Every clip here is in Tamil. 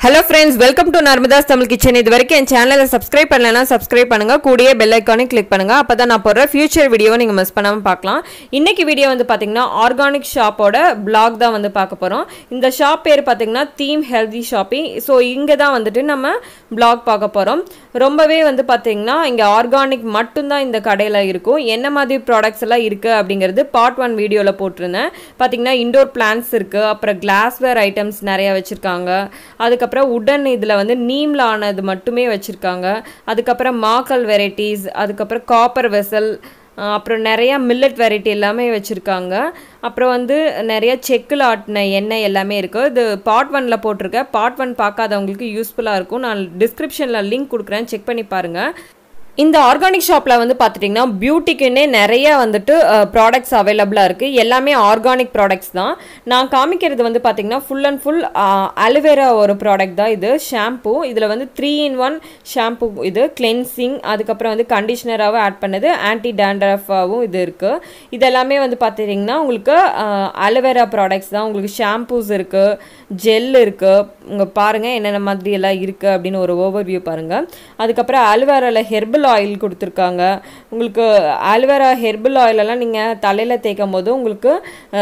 hello friends welcome to Narmada's Tamil kitchen இது வரைக்கும் என் சேனலை சப்ஸ்கிரைப் பண்ணலைன்னா சப்ஸ்கிரைப் பண்ணுங்க கூடிய பெல் ஐக்கானை கிளிக் பண்ணுங்க அப்போ தான் நான் போடுற ஃபியூச்சர் வீடியோவை நீங்கள் மிஸ் பண்ணாமல் பார்க்கலாம் இன்னைக்கு வீடியோ வந்து பார்த்தீங்கன்னா ஆர்கானிக் ஷாப்போட பிளாக் தான் வந்து பார்க்க போகிறோம் இந்த ஷாப் பேர் பார்த்தீங்கன்னா தீம் ஹெல்தி ஷாப்பிங் ஸோ இங்கே தான் வந்துட்டு நம்ம பிளாக் பார்க்க போகிறோம் ரொம்பவே வந்து பார்த்தீங்கன்னா இங்கே ஆர்கானிக் மட்டும்தான் இந்த கடையில் இருக்கும் என்ன மாதிரி ப்ராடக்ட்ஸ் எல்லாம் இருக்குது அப்படிங்கிறது பார்ட் ஒன் வீடியோவில் போட்டிருந்தேன் பார்த்தீங்கன்னா இண்டோர் பிளான்ஸ் இருக்குது அப்புறம் கிளாஸ்வேர் ஐட்டம்ஸ் நிறைய வச்சுருக்காங்க அதுக்கப்புறம் உடன் இதில் வந்து நீம்ல ஆனது மட்டுமே வச்சுருக்காங்க அதுக்கப்புறம் மாக்கல் வெரைட்டிஸ் அதுக்கப்புறம் காப்பர் வெசல் அப்புறம் நிறையா மில்லட் வெரைட்டி எல்லாமே வச்சுருக்காங்க அப்புறம் வந்து நிறைய செக்கில் ஆட்டின எண்ணெய் எல்லாமே இருக்குது இது பார்ட் ஒனில் போட்டிருக்கேன் பார்ட் ஒன் பார்க்காதவங்களுக்கு யூஸ்ஃபுல்லாக இருக்கும் நான் டிஸ்கிரிப்ஷனில் லிங்க் கொடுக்குறேன் செக் பண்ணி பாருங்கள் இந்த ஆர்கானிக் ஷாப்பில் வந்து பார்த்துட்டிங்கன்னா பியூட்டிக்குன்னே நிறைய வந்துட்டு ப்ராடக்ட்ஸ் அவைலபிளாக இருக்குது எல்லாமே ஆர்கானிக் ப்ராடக்ட்ஸ் தான் நான் காமிக்கிறது வந்து பார்த்திங்கன்னா full and full aloe vera product தான் இது ஷாம்பு இதில் வந்து த்ரீ இன் ஒன் ஷாம்பு இது கிளென்சிங் அதுக்கப்புறம் வந்து கண்டிஷ்னராகவும் ஆட் பண்ணது ஆன்டி டேண்ட்ரஃபாகவும் இது இருக்குது இதெல்லாமே வந்து பார்த்துட்டிங்கன்னா உங்களுக்கு அலுவேரா ப்ராடக்ட்ஸ் தான் உங்களுக்கு ஷாம்பூஸ் இருக்குது ஜெல் இருக்குது உங்க பாருங்கள் என்னென்ன மாதிரி எல்லாம் இருக்குது அப்படின்னு ஒரு ஓவர் வியூ பாருங்கள் அதுக்கப்புறம் அலுவேராவில் ஹெர்பல் ஆயில் கொடுத்துருக்காங்க உங்களுக்கு அலுவேரா ஹெர்பல் ஆயிலெல்லாம் நீங்கள் தலையில் தேய்க்கும் போது உங்களுக்கு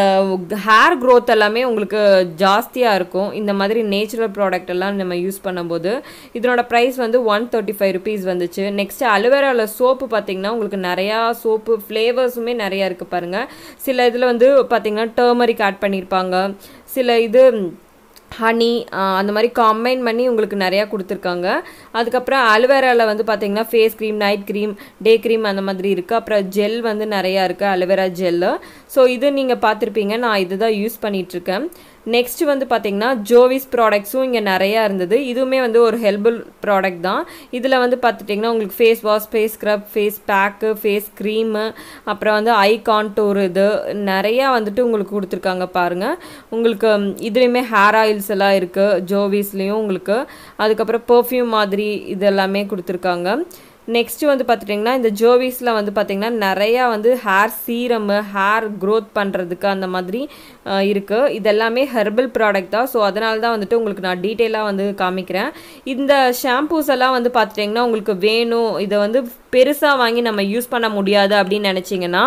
ஹேர் க்ரோத் எல்லாமே உங்களுக்கு ஜாஸ்தியாக இருக்கும் இந்த மாதிரி நேச்சுரல் ப்ராடக்ட் எல்லாம் நம்ம யூஸ் பண்ணும்போது இதனோட ப்ரைஸ் வந்து ஒன் தேர்ட்டி ஃபைவ் ருபீஸ் வந்துச்சு நெக்ஸ்ட் அலுவேராவில் சோப்பு பார்த்தீங்கன்னா உங்களுக்கு நிறையா சோப்பு ஃப்ளேவர்ஸுமே நிறையா இருக்குது பாருங்கள் சில இதில் வந்து பார்த்தீங்கன்னா டர்மரிக் ஆட் பண்ணியிருப்பாங்க சில இது ஹனி அந்த மாதிரி கம்பைன் பண்ணி உங்களுக்கு நிறையா கொடுத்துருக்காங்க அதுக்கப்புறம் அலுவேராவில் வந்து பார்த்தீங்கன்னா face cream night cream day cream அந்த மாதிரி இருக்குது அப்புறம் ஜெல் வந்து நிறையா இருக்குது அலுவேரா ஜெல்லு ஸோ இது நீங்கள் பார்த்துருப்பீங்க நான் இதுதான் யூஸ் பண்ணிகிட்ருக்கேன் நெக்ஸ்ட் வந்து பார்த்தீங்கன்னா ஜோவிஸ் ப்ராடக்ட்ஸும் இங்கே நிறையா இருந்தது இதுவுமே வந்து ஒரு ஹெல்பல் ப்ராடக்ட் தான் இதில் வந்து பார்த்துட்டிங்கன்னா உங்களுக்கு face wash face scrub face pack face cream அப்புறம் வந்து ஐ கான்டூர் இது நிறையா வந்துட்டு உங்களுக்கு கொடுத்துருக்காங்க பாருங்கள் உங்களுக்கு இதுலேயுமே ஹேர் ஆயில்ஸ் எல்லாம் இருக்குது ஜோவிஸ்லேயும் உங்களுக்கு அதுக்கப்புறம் பர்ஃப்யூம் மாதிரி இது எல்லாமே கொடுத்துருக்காங்க நெக்ஸ்ட் வந்து பார்த்துட்டிங்கன்னா இந்த ஜோவிஸில் வந்து பார்த்திங்கன்னா நிறையா வந்து ஹேர் சீரமு ஹேர் க்ரோத் பண்ணுறதுக்கு அந்த மாதிரி இருக்குது இதெல்லாமே ஹெர்பல் ப்ராடக்ட் தான் ஸோ அதனால தான் வந்துட்டு உங்களுக்கு நான் டீட்டெயிலாக வந்து காமிக்கிறேன் இந்த ஷாம்பூஸ் எல்லாம் வந்து பார்த்துட்டிங்கன்னா உங்களுக்கு வேணும் இதை வந்து பெருசாக வாங்கி நம்ம யூஸ் பண்ண முடியாது அப்படின்னு நினச்சிங்கன்னா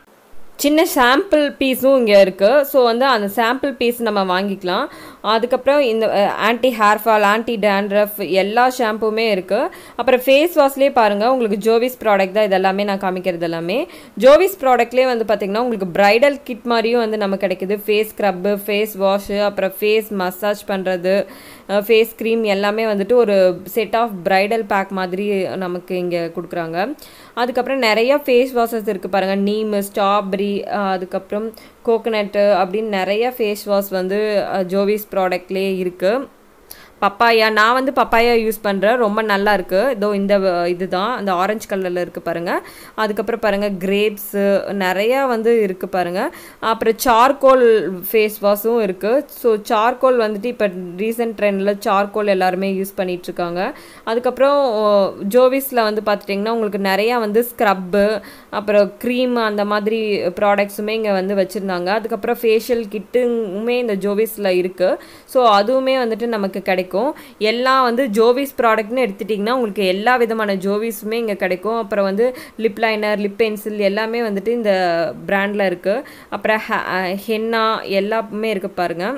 சின்ன சாம்பிள் பீஸும் இங்கே இருக்குது ஸோ வந்து அந்த சாம்பிள் பீஸ் நம்ம வாங்கிக்கலாம் அதுக்கப்புறம் இந்த anti hair fall anti dandruff எல்லா ஷாம்புமே இருக்குது அப்புறம் ஃபேஸ் வாஷ்லேயே பாருங்கள் உங்களுக்கு ஜோவிஸ் ப்ராடக்ட் தான் இதெல்லாமே நான் காமிக்கிறது எல்லாமே ஜோவிஸ் ப்ராடக்ட்லேயே வந்து பார்த்திங்கன்னா உங்களுக்கு ப்ரைடல் கிட் மாதிரியும் வந்து நம்ம கிடைக்குது ஃபேஸ் ஸ்க்ரப்பு ஃபேஸ் வாஷு அப்புறம் ஃபேஸ் மசாஜ் பண்ணுறது ஃபேஸ் க்ரீம் எல்லாமே வந்துட்டு ஒரு செட் ஆஃப் ப்ரைடல் பேக் மாதிரி நமக்கு இங்கே கொடுக்குறாங்க அதுக்கப்புறம் நிறைய ஃபேஸ் வாஷஸ் இருக்குது பாருங்கள் நீமு ஸ்ட்ராபெரி அதுக்கப்புறம் கோகனட்டு அப்படின்னு நிறைய ஃபேஸ் வாஷ் வந்து ஜோவிஸ் ப்ராடக்ட்லேயே இருக்குது பப்பாயா நான் வந்து பப்பாயா யூஸ் பண்ணுறேன் ரொம்ப நல்லா இருக்குது இதோ இந்த இதுதான் அந்த ஆரஞ்சு கலரில் இருக்குது பாருங்கள் அதுக்கப்புறம் பாருங்கள் கிரேப்ஸு நிறையா வந்து இருக்குது பாருங்கள் அப்புறம் சார்கோல் ஃபேஸ் வாஷும் இருக்குது ஸோ சார்கோல் வந்துட்டு இப்போ ரீசெண்ட் ட்ரெண்டில் சார்கோல் எல்லாருமே யூஸ் பண்ணிகிட்ருக்காங்க அதுக்கப்புறம் ஜோவிஸில் வந்து பார்த்துட்டிங்கன்னா உங்களுக்கு நிறையா வந்து ஸ்க்ரப்பு அப்புறம் க்ரீம் அந்த மாதிரி ப்ராடக்ட்ஸுமே இங்கே வந்து வச்சுருந்தாங்க அதுக்கப்புறம் ஃபேஷியல் கிட்டுமே இந்த ஜோவிஸில் இருக்குது ஸோ அதுவுமே வந்துட்டு நமக்கு கிடைக்கும் எல்லாம் வந்து ஜோவிஸ் ப்ராடக்ட்னு எடுத்துட்டிங்கன்னா உங்களுக்கு எல்லா விதமான ஜோவிஸுமே இங்கே கிடைக்கும் அப்புறம் வந்து லிப் லைனர் லிப் பென்சில் எல்லாமே வந்துட்டு இந்த பிராண்டில் இருக்குது அப்புறம் ஹென்னா எல்லாமே இருக்குது பாருங்கள்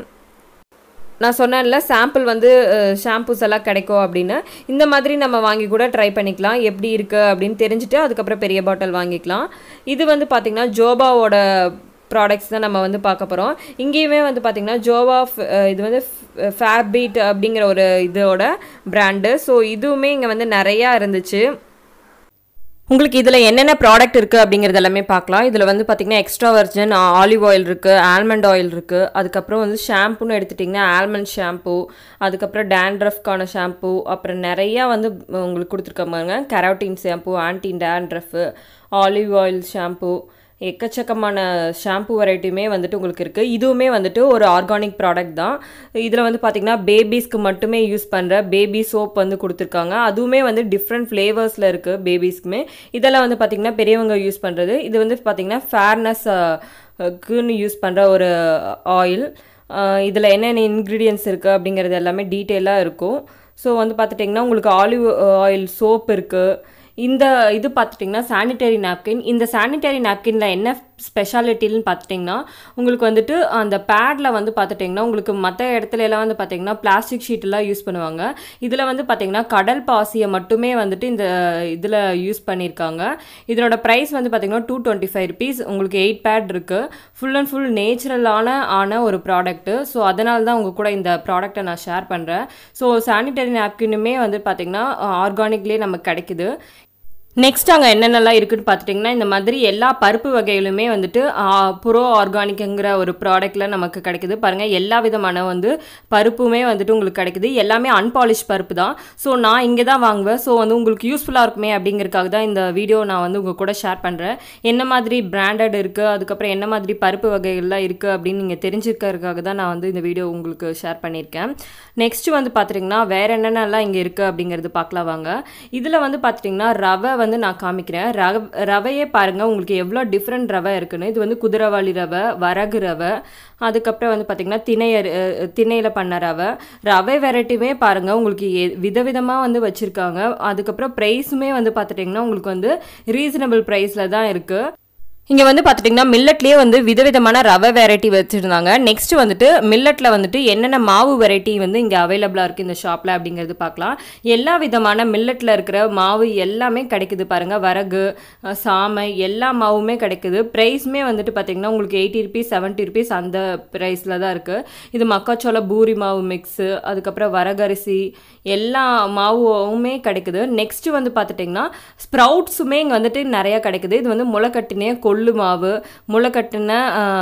நான் சொன்னேன்ல சாம்பிள் வந்து ஷாம்பூஸ் எல்லாம் கிடைக்கும் அப்படின்னு இந்த மாதிரி நம்ம வாங்கி கூட ட்ரை பண்ணிக்கலாம் எப்படி இருக்குது அப்படின்னு தெரிஞ்சுட்டு அதுக்கப்புறம் பெரிய பாட்டில் வாங்கிக்கலாம் இது வந்து பார்த்திங்கன்னா ஜோபாவோட ப்ராடக்ட்ஸ் தான் நம்ம வந்து பார்க்க போகிறோம் இங்கேயுமே வந்து பார்த்திங்கன்னா ஜோவா இது வந்து ஃபேபீட் அப்படிங்கிற ஒரு இதோட பிராண்டு ஸோ இதுவுமே இங்கே வந்து நிறையா இருந்துச்சு உங்களுக்கு இதில் என்னென்ன ப்ராடக்ட் இருக்குது அப்படிங்கிறது எல்லாமே பார்க்கலாம் இதில் வந்து பார்த்திங்கன்னா எக்ஸ்ட்ரா வர்ஜன் ஆலிவ் ஆயில் இருக்குது ஆல்மண்ட் ஆயில் இருக்குது அதுக்கப்புறம் வந்து ஷாம்புன்னு எடுத்துட்டிங்கன்னா ஆல்மண்ட் ஷாம்பு அதுக்கப்புறம் டேண்ட்ரஃப்கான ஷாம்பு அப்புறம் நிறையா வந்து உங்களுக்கு கொடுத்துருக்காங்க keratin shampoo anti dandruff olive oil shampoo எக்கச்சக்கமான ஷாம்பு வெரைட்டியுமே வந்துட்டு உங்களுக்கு இருக்குது இதுவுமே வந்துட்டு ஒரு ஆர்கானிக் ப்ராடக்ட் தான் இதில் வந்து பார்த்திங்கன்னா பேபிஸ்க்கு மட்டுமே யூஸ் பண்ணுற பேபி சோப் வந்து கொடுத்துருக்காங்க அதுவுமே வந்து டிஃப்ரெண்ட் ஃப்ளேவர்ஸில் இருக்குது பேபிஸ்க்குமே இதெல்லாம் வந்து பார்த்திங்கன்னா பெரியவங்க யூஸ் பண்ணுறது இது வந்து பார்த்திங்கன்னா ஃபேர்னஸ் க்குன்னு யூஸ் பண்ணுற ஒரு ஆயில் இதில் என்னென்ன இன்க்ரீடியன்ஸ் இருக்குது அப்படிங்கிறது எல்லாமே டீட்டெயிலாக இருக்கும் ஸோ வந்து பார்த்துட்டிங்கன்னா உங்களுக்கு ஆலிவ் ஆயில் சோப் இருக்குது இந்த இது பார்த்துட்டிங்கன்னா சானிடரி நாப்கின் இந்த சானிடரி நாப்கினில் என்ன ஸ்பெஷாலிட்டின்னு பார்த்துட்டிங்கன்னா உங்களுக்கு வந்துட்டு அந்த பேடில் வந்து பார்த்துட்டிங்கன்னா உங்களுக்கு மற்ற இடத்துல எல்லாம் வந்து பார்த்திங்கன்னா பிளாஸ்டிக் ஷீட்டெல்லாம் யூஸ் பண்ணுவாங்க இதில் வந்து பார்த்திங்கன்னா கடல் பாசியை மட்டுமே வந்துட்டு இந்த இதில் யூஸ் பண்ணியிருக்காங்க இதனோட ப்ரைஸ் வந்து பார்த்திங்கன்னா டூ டுவெண்ட்டி ஃபைவ் ருபீஸ் உங்களுக்கு எயிட் பேட் இருக்குது ஃபுல் அண்ட் ஃபுல் நேச்சுரலான ஆன ஒரு ப்ராடக்ட்டு ஸோ அதனால தான் உங்கள் கூட இந்த ப்ராடக்ட்டை நான் ஷேர் பண்ணுறேன் ஸோ சானிடரி நாப்கினுமே வந்து பார்த்திங்கன்னா ஆர்கானிக்லேயே நமக்கு கிடைக்குது நெக்ஸ்ட் அங்கே என்னென்னலாம் இருக்குன்னு பார்த்துட்டிங்கன்னா இந்த மாதிரி எல்லா பருப்பு வகைகளுமே வந்துட்டு ப்ரோ ஆர்கானிக்குங்கிற ஒரு ப்ராடக்ட்டில் நமக்கு கிடைக்குது பாருங்கள் எல்லா விதமான வந்து பருப்புமே வந்துட்டு உங்களுக்கு கிடைக்குது எல்லாமே அன்பாலிஷ் பருப்பு தான் ஸோ நான் இங்கே தான் வாங்குவேன் ஸோ வந்து உங்களுக்கு யூஸ்ஃபுல்லாக இருக்குமே அப்படிங்கிறதுக்காக தான் இந்த வீடியோ நான் வந்து உங்கள் கூட ஷேர் பண்ணுறேன் என்ன மாதிரி பிராண்டட் இருக்குது அதுக்கப்புறம் என்ன மாதிரி பருப்பு வகைகள்லாம் இருக்குது அப்படின்னு நீங்கள் தெரிஞ்சுக்கிறதுக்காக தான் நான் வந்து இந்த வீடியோ உங்களுக்கு ஷேர் பண்ணியிருக்கேன் நெக்ஸ்ட்டு வந்து பார்த்துட்டிங்கன்னா வேறு என்னென்னலாம் இங்கே இருக்குது அப்படிங்கிறது பார்க்கலாம் வாங்க இதில் வந்து பார்த்துட்டிங்கன்னா ரவை வந்து நான் காமிக்கிறேன் ரவ ரவையே பாருங்கள் உங்களுக்கு எவ்வளோ டிஃப்ரெண்ட் ரவை இருக்குன்னு இது வந்து குதிரவாளி ரவை வரகு ரவை அதுக்கப்புறம் வந்து பார்த்திங்கன்னா திணை திணையில் பண்ண ரவை ரவை வெரைட்டியுமே பாருங்கள் உங்களுக்கு எ விதவிதமாக வந்து வச்சுருக்காங்க அதுக்கப்புறம் ப்ரைஸுமே வந்து பார்த்துட்டிங்கன்னா உங்களுக்கு வந்து ரீசனபிள் ப்ரைஸில் தான் இருக்குது இங்கே வந்து பார்த்துட்டிங்கன்னா மில்லட்லேயே வந்து விதவிதமான ரவை வெரைட்டி வச்சுருந்தாங்க நெக்ஸ்ட் வந்துட்டு மில்லட்டில் வந்துட்டு என்னென்ன மாவு வெரைட்டி வந்து இங்கே அவைலபிளாக இருக்குது இந்த ஷாப்பில் அப்படிங்கிறது பார்க்கலாம் எல்லா விதமான மில்லட்டில் இருக்கிற மாவு எல்லாமே கிடைக்குது பாருங்கள் வரகு சாமை எல்லா மாவுமே கிடைக்குது ப்ரைஸுமே வந்துட்டு பார்த்திங்கன்னா உங்களுக்கு எயிட்டி ருபீஸ் செவன்ட்டி ருபீஸ் அந்த ப்ரைஸில் தான் இருக்குது இது மக்காச்சோள பூரி மாவு மிக்ஸு அதுக்கப்புறம் வரகரிசி எல்லா மாவுமே கிடைக்குது நெக்ஸ்ட்டு வந்து பார்த்துட்டிங்கன்னா ஸ்ப்ரவுட்ஸுமே இங்கே வந்துட்டு நிறையா கிடைக்குது இது வந்து முளைக்கட்டினே கொள்ளு மாவு முளைக்கட்டின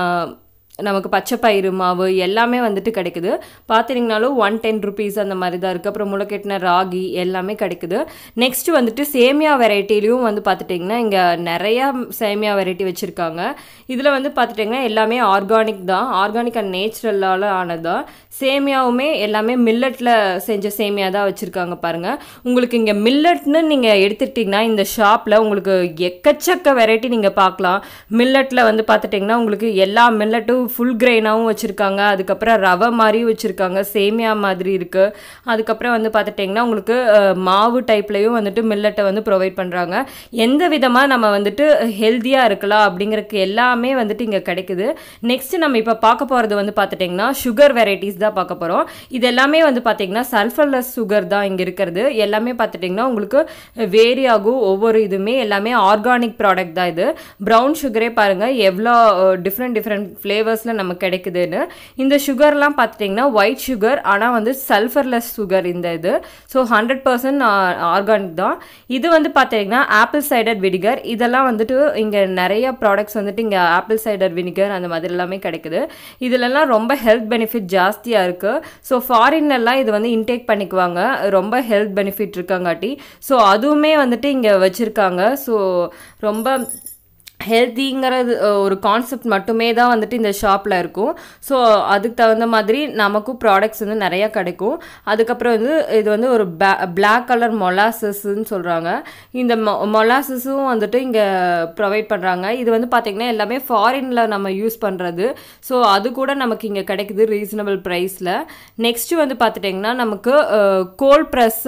நமக்கு பச்சை பயிறு மாவு எல்லாமே வந்துட்டு கிடைக்குது பார்த்துட்டிங்கனாலும் ஒன் டென் ருபீஸ் அந்த மாதிரி தான் இருக்குது அப்புறம் முளைக்கட்டின ராகி எல்லாமே கிடைக்குது நெக்ஸ்ட் வந்துட்டு சேமியா வெரைட்டிலையும் வந்து பார்த்துட்டிங்கன்னா இங்கே நிறையா சேமியா வெரைட்டி வச்சுருக்காங்க இதில் வந்து பார்த்துட்டிங்கன்னா எல்லாமே ஆர்கானிக் தான் ஆர்கானிக் அண்ட் நேச்சுரலால் ஆனது தான் சேமியாவுமே எல்லாமே மில்லட்டில் செஞ்ச சேமியா தான் வச்சுருக்காங்க பாருங்கள் உங்களுக்கு இங்கே மில்லட்னு நீங்கள் எடுத்துட்டிங்கன்னா இந்த ஷாப்பில் உங்களுக்கு எக்கச்சக்க வெரைட்டி நீங்கள் பார்க்கலாம் மில்லட்டில் வந்து பார்த்துட்டிங்கன்னா உங்களுக்கு எல்லா மில்லட்டும் ஃபுல் கிரெயினாகவும் வச்சுருக்காங்க அதுக்கப்புறம் ரவை மாதிரியும் வச்சுருக்காங்க சேமியா மாதிரி இருக்குது அதுக்கப்புறம் வந்து பார்த்துட்டிங்கன்னா உங்களுக்கு மாவு டைப்லேயும் வந்துட்டு மில்லட்டை வந்து ப்ரொவைட் பண்ணுறாங்க எந்த விதமாக நம்ம வந்துட்டு ஹெல்த்தியாக இருக்கலாம் அப்படிங்கிறதுக்கு எல்லாமே வந்துட்டு இங்கே கிடைக்குது நெக்ஸ்ட் நம்ம இப்போ பார்க்க போகிறது வந்து பார்த்துட்டிங்கன்னா சுகர் வெரைட்டிஸ் தான் பார்க்க போகிறோம் இது எல்லாமே வந்து பார்த்திங்கன்னா சல்ஃபர்லெஸ் சுகர் தான் இங்கே இருக்கிறது எல்லாமே பார்த்துட்டிங்கன்னா உங்களுக்கு வேரி ஆகும் ஒவ்வொரு இதுவுமே எல்லாமே ஆர்கானிக் ப்ராடக்ட் தான் இது ப்ரௌன் சுகரே பாருங்கள் எவ்வளோ டிஃப்ரெண்ட் டிஃப்ரெண்ட் ஃப்ளேவர்ஸில் நமக்கு கிடைக்குதுன்னு இந்த சுகர்லாம் பார்த்துட்டிங்கன்னா ஒயிட் சுகர் ஆனால் வந்து சல்ஃபர்லெஸ் சுகர் இந்த இது ஸோ ஹண்ட்ரட் பர்சன்ட் ஆர்கானிக் தான் இது வந்து பார்த்தீங்கன்னா ஆப்பிள் சைடர் வினிகர் இதெல்லாம் வந்துட்டு இங்கே நிறைய ப்ராடக்ட்ஸ் வந்துட்டு இங்கே ஆப்பிள் சைடர் வினிகர் அந்த மாதிரி எல்லாமே கிடைக்குது இதிலெல்லாம் ரொம்ப ஹெல்த் பெனிஃபிட் ஜாஸ்தியாக இருக்குது ஸோ ஃபாரின்லலாம் இது வந்து இன்டேக் பண்ணிக்குவாங்க ரொம்ப ஹெல்த் பெனிஃபிட் இருக்காங்காட்டி ஸோ அதுவுமே வந்துட்டு இங்கே வச்சுருக்காங்க ஸோ ரொம்ப ஹெல்த்திங்கிறது ஒரு கான்செப்ட் மட்டுமே தான் வந்துட்டு இந்த ஷாப்பில் இருக்கும் ஸோ அதுக்கு தகுந்த மாதிரி நமக்கும் ப்ராடக்ட்ஸ் வந்து நிறையா கிடைக்கும் அதுக்கப்புறம் வந்து இது வந்து ஒரு பிளாக் கலர் மொலாசஸ்ன்னு சொல்கிறாங்க இந்த மொ மொலாசஸும் வந்துட்டு இங்கே ப்ரொவைட் பண்ணுறாங்க இது வந்து பார்த்திங்கன்னா எல்லாமே ஃபாரினில் நம்ம யூஸ் பண்ணுறது ஸோ அது கூட நமக்கு இங்கே கிடைக்குது ரீசனபிள் ப்ரைஸில் நெக்ஸ்ட்டு வந்து பார்த்துட்டிங்கன்னா நமக்கு கோல் ப்ரெஸ்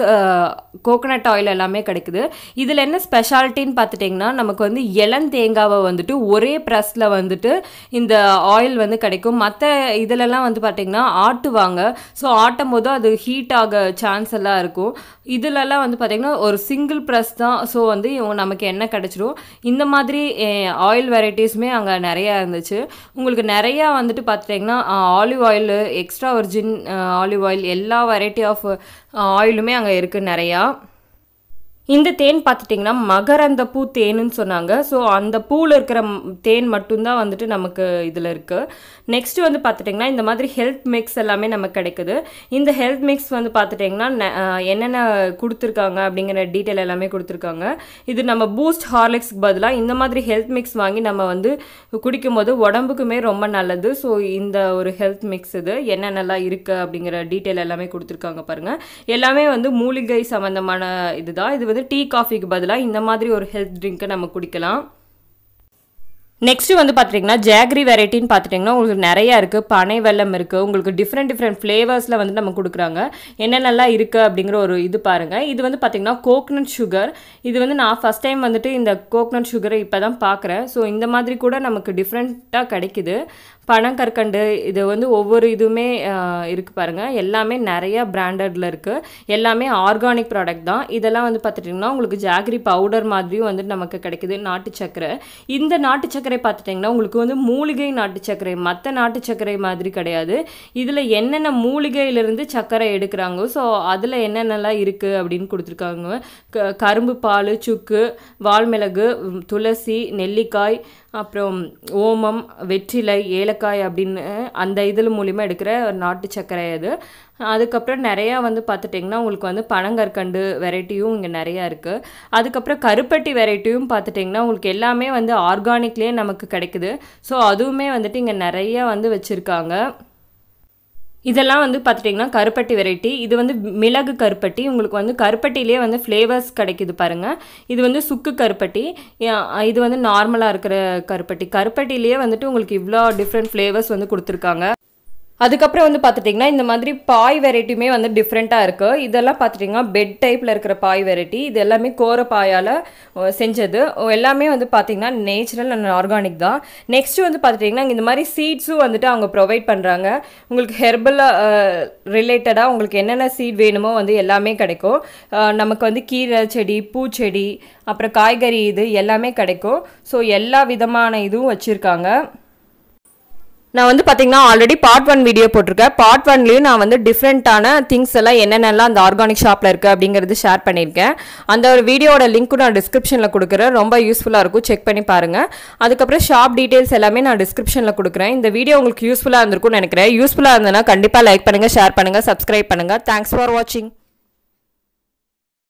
கோகனட் ஆயில் எல்லாமே கிடைக்குது இதில் என்ன ஸ்பெஷாலிட்டின்னு பார்த்துட்டிங்கன்னா நமக்கு வந்து இளந்தேங்காய் தேங்காவை வந்துட்டு ஒரே ப்ரெஸ்ஸில் வந்துட்டு இந்த ஆயில் வந்து கிடைக்கும் மற்ற இதிலெல்லாம் வந்து பார்த்திங்கன்னா ஆட்டுவாங்க ஸோ ஆட்டும் போது அது ஹீட் ஆக சான்ஸ் எல்லாம் இருக்கும் இதிலெல்லாம் வந்து பார்த்திங்கன்னா ஒரு சிங்கிள் ப்ரெஸ் தான் ஸோ வந்து நமக்கு எண்ணெய் கிடச்சிரும் இந்த மாதிரி ஆயில் வெரைட்டிஸுமே அங்கே நிறையா இருந்துச்சு உங்களுக்கு நிறையா வந்துட்டு பார்த்துட்டிங்கன்னா olive oil extra origin olive oil எல்லா வெரைட்டி ஆஃப் ஆயிலுமே அங்கே இருக்குது நிறையா இந்த தேன் பார்த்துட்டிங்கன்னா மகரந்த பூ தேனுன்னு சொன்னாங்க ஸோ அந்த பூவில் இருக்கிற தேன் மட்டும்தான் வந்துட்டு நமக்கு இதில் இருக்குது நெக்ஸ்ட் வந்து பார்த்துட்டிங்கன்னா இந்த மாதிரி ஹெல்த் மிக்ஸ் எல்லாமே நமக்கு கிடைக்குது இந்த ஹெல்த் மிக்ஸ் வந்து பார்த்துட்டிங்கன்னா என்னென்ன கொடுத்துருக்காங்க அப்படிங்கிற டீட்டெயில் எல்லாமே கொடுத்துருக்காங்க இது நம்ம பூஸ்ட் ஹார்லிக்ஸ்க்கு பதிலாக இந்த மாதிரி ஹெல்த் மிக்ஸ் வாங்கி நம்ம வந்து குடிக்கும்போது உடம்புக்குமே ரொம்ப நல்லது ஸோ இந்த ஒரு ஹெல்த் மிக்ஸ் இது என்னென்னலாம் இருக்குது அப்படிங்கிற டீட்டெயில் எல்லாமே கொடுத்துருக்காங்க பாருங்கள் எல்லாமே வந்து மூலிகை சம்மந்தமான இதுதான் இது வந்து டீ காஃபிக்கு பதிலாக இந்த மாதிரி ஒரு ஹெல்த் ட்ரிங்க்கை நம்ம குடிக்கலாம் நெக்ஸ்ட் வந்து பார்த்துட்டிங்கன்னா ஜாக்ரி வெரைட்டின்னு பார்த்துட்டிங்கன்னா உங்களுக்கு நிறையா இருக்குது பனை வெல்லம் இருக்குது உங்களுக்கு டிஃப்ரெண்ட் டிஃப்ரெண்ட் ஃப்ளேவர்ஸில் வந்து நம்ம கொடுக்குறாங்க என்னென்னலாம் இருக்குது அப்படிங்கிற ஒரு இது பாருங்கள் இது வந்து பார்த்திங்கன்னா கோக்னட் சுகர் இது வந்து நான் ஃபஸ்ட் டைம் வந்துட்டு இந்த கோக்னட் சுகரை இப்போ தான் பார்க்குறேன் ஸோ இந்த மாதிரி கூட நமக்கு டிஃப்ரெண்ட்டாக கிடைக்குது பனங்கற்கண்டு இது வந்து ஒவ்வொரு இதுவுமே இருக்குது பாருங்கள் எல்லாமே நிறைய பிராண்டடில் இருக்குது எல்லாமே ஆர்கானிக் ப்ராடக்ட் தான் இதெல்லாம் வந்து பார்த்துட்டிங்கன்னா உங்களுக்கு ஜாகரி பவுடர் மாதிரியும் வந்துட்டு நமக்கு கிடைக்குது நாட்டு சர்க்கரை இந்த நாட்டு சர்க்கரை பார்த்துட்டிங்கன்னா உங்களுக்கு வந்து மூலிகை நாட்டு சர்க்கரை மற்ற நாட்டு சர்க்கரை மாதிரி கிடையாது இதில் என்னென்ன மூலிகையிலிருந்து சர்க்கரை எடுக்கிறாங்க ஸோ அதில் என்னென்னலாம் இருக்குது அப்படின்னு கொடுத்துருக்காங்க க கரும்பு பால் சுக்கு வால்மிளகு துளசி நெல்லிக்காய் அப்புறம் ஓமம் வெற்றிலை ஏலக்காய் அப்படின்னு அந்த இதில் மூலிமா எடுக்கிற நாட்டு சர்க்கரை அது அதுக்கப்புறம் நிறையா வந்து பார்த்துட்டிங்கன்னா உங்களுக்கு வந்து பனங்கற்கண்டு வெரைட்டியும் இங்கே நிறையா இருக்குது அதுக்கப்புறம் கருப்பட்டி வெரைட்டியும் பார்த்துட்டிங்கன்னா உங்களுக்கு எல்லாமே வந்து ஆர்கானிக்லேயே நமக்கு கிடைக்குது ஸோ அதுவுமே வந்துட்டு இங்கே நிறையா வந்து வச்சுருக்காங்க இதெல்லாம் வந்து பார்த்துட்டிங்கன்னா கருப்பட்டி வெரைட்டி இது வந்து மிளகு கருப்பட்டி உங்களுக்கு வந்து கருப்பட்டிலே வந்து ஃப்ளேவர்ஸ் கிடைக்குது பாருங்கள் இது வந்து சுக்கு கருப்பட்டி இது வந்து நார்மலாக இருக்கிற கருப்பட்டி கருப்பட்டிலேயே வந்துட்டு உங்களுக்கு இவ்வளோ டிஃப்ரெண்ட் ஃப்ளேவர்ஸ் வந்து கொடுத்துருக்காங்க அதுக்கப்புறம் வந்து பார்த்துட்டிங்கன்னா இந்த மாதிரி பாய் வெரைட்டியுமே வந்து டிஃப்ரெண்ட்டாக இருக்குது இதெல்லாம் பார்த்துட்டிங்கன்னா பெட் டைப்பில் இருக்கிற பாய் வெரைட்டி இது எல்லாமே கோர பாயால் செஞ்சது எல்லாமே வந்து பார்த்திங்கன்னா நேச்சுரல் அண்ட் ஆர்கானிக் தான் நெக்ஸ்ட்டு வந்து பார்த்துட்டிங்கன்னா இந்த மாதிரி சீட்ஸும் வந்துட்டு அவங்க ப்ரொவைட் பண்ணுறாங்க உங்களுக்கு ஹெர்பலாக ரிலேட்டடாக உங்களுக்கு என்னென்ன சீட் வேணுமோ வந்து எல்லாமே கிடைக்கும் நமக்கு வந்து கீரை செடி பூச்செடி அப்புறம் காய்கறி இது எல்லாமே கிடைக்கும் ஸோ எல்லா விதமான இதுவும் வச்சுருக்காங்க நான் வந்து பார்த்தீங்கன்னா ஆல்ரெடி பார்ட் ஒன் வீடியோ போட்டிருக்கேன் பார்ட் ஒன்லேயும் நான் வந்து டிஃப்ரெண்ட்டான திங்ஸ் எல்லாம் என்னென்னலாம் அந்த ஆர்கானிக் ஷாப்பில் இருக்குது அப்படிங்கிறது ஷேர் பண்ணியிருக்கேன் அந்த ஒரு வீடியோட லிங்க்கும் நான் டிஸ்கிரிப்ஷனில் கொடுக்குறேன் ரொம்ப யூஸ்ஃபுல்லாக இருக்கும் செக் பண்ணி பாருங்கள் அதுக்கப்புறம் ஷாப் டீட்டெயில்ஸ் எல்லாமே நான் டிஸ்கிரிப்ஷனில் கொடுக்குறேன் இந்த வீடியோ உங்களுக்கு யூஸ்ஃபுல்லாக இருந்திருக்கும்னு நினைக்கிறேன் யூஸ்ஃபுல்லாக இருந்ததுன்னா கண்டிப்பாக லைக் பண்ணுங்கள் ஷேர் பண்ணுங்கள் சப்ஸ்கிரைப் பண்ணுங்கள் தேங்க்ஸ் ஃபார் வாட்சிங்